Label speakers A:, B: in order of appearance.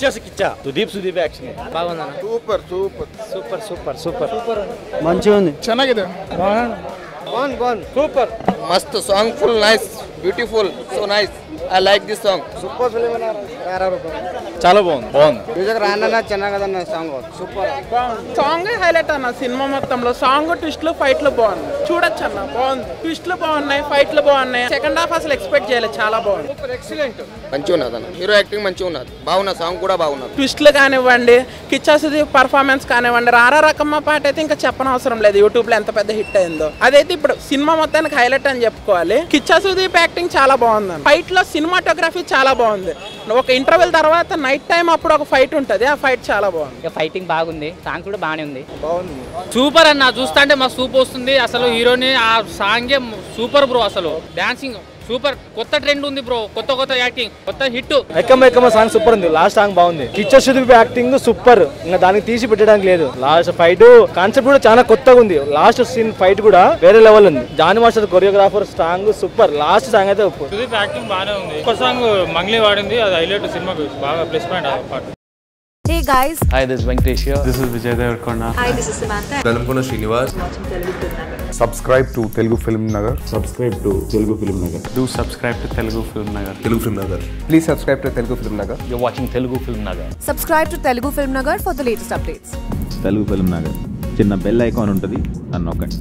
A: Kichcha Kiccha Sudeep Sudeep action
B: బాగుందన్న
C: super super
A: super super super super
B: మంచిగా ఉంది
C: ಚೆನ್ನಾಗಿದೆ
B: బాగుంది బాగుంది
A: సూపర్
D: ಮಸ್ತ್ song full nice beautiful so nice I like this song
B: super film వేరే రూపాయలు
A: చాలా బాగుంది బాగుంది
B: మ్యూజిక్ రానన్నా చిన్న కదన్న సాంగ్ సూపర్
E: సాంగ్ హైలైట్ అన్న సినిమా మొత్తంలో సాంగ్ ట్విస్ట్లు ఫైట్లు బాగున్నాయి చూడొచ్చు అన్న బాగుంది ట్విస్ట్లు బాగున్నాయి ఫైట్లు బాగున్నాయి సెకండ్ హాఫ్ అసలు ఎక్స్పెక్ట్ చేయలేదు చాలా బాగుంది
D: మంచిగా ఉన్నది అన్న హీరో యాక్టింగ్ మంచిగా ఉన్నది బాగున్న సాంగ్ కూడా బాగున్నది
E: ట్విస్ట్లు కానివ్వండి కిచ్చా సుదీప్ పర్ఫార్మెన్స్ కానివ్వండి రారా రకమ్మ పాట అయితే ఇంకా చెప్పనవసరం లేదు యూట్యూబ్ లో ఎంత పెద్ద హిట్ అయిందో అదైతే ఇప్పుడు సినిమా మొత్తానికి హైలైట్ అని చెప్పుకోవాలి కిచ్చా సుదీప్ యాక్టింగ్ చాలా బాగుంది ఫైట్ లో సినిమాటోగ్రఫీ చాలా బాగుంది ఒక ఇంటర్వెల్ తర్వాత నైట్ టైం అప్పుడు ఒక ఫైట్ ఉంటుంది ఆ ఫైట్ చాలా బాగుంది
F: ఇక ఫైటింగ్ బాగుంది సాంగ్స్ కూడా బాగానే ఉంది
G: సూపర్ అన్న చూస్తా అంటే మా సూప్ వస్తుంది అసలు హీరోని ఆ సాంగే సూపర్ బ్రో అసలు డాన్సింగ్ సూపర్ కొత్త ట్రెండ్ ఉంది బ్రో కొత్త కొత్త యాక్టింగ్ కొత్త హిట్
A: ఎక్కమ్మ ఎక్కమ్మ సాంగ్ సూపర్ ఉంది లాస్ట్ సాంగ్ బాగుంది కిచ్చర్ సుదీప్ యాక్టింగ్ సూపర్ ఇంకా దానికి తీసి పెట్టడానికి లేదు లాస్ట్ ఫైట్ కాన్సెప్ట్ కూడా చాలా కొత్తగా ఉంది లాస్ట్ సీన్ ఫైట్ కూడా వేరే లెవెల్ ఉంది Jani master choreographer song super last song అయితే ఒప్పు
G: సుదీప్ యాక్టింగ్ బాగానే ఉంది ఒక సాంగ్ మంగ్లీ వాడింది అది హైలైట్ సినిమాకి బాగా ప్లస్ పాయింట్ ఆ పాట
H: Hey guys,
A: hi this Venkatesh
I: This is Vijay Devarkonda.
H: hi, this is Samantha.
J: నలుపుకున్న Srinivas
C: subscribe to Telugu film Nagar
I: Subscribe to Telugu Film Nagar. Do subscribe to Telugu Film Nagar.
J: Telugu film Nagar
C: please subscribe to Telugu film Nagar
A: you watching Telugu film Nagar
H: Subscribe to Telugu Film Nagar for the latest updates.
I: Telugu film Nagar చిన్న bell icon ఉంటుంది అని నొక్కండి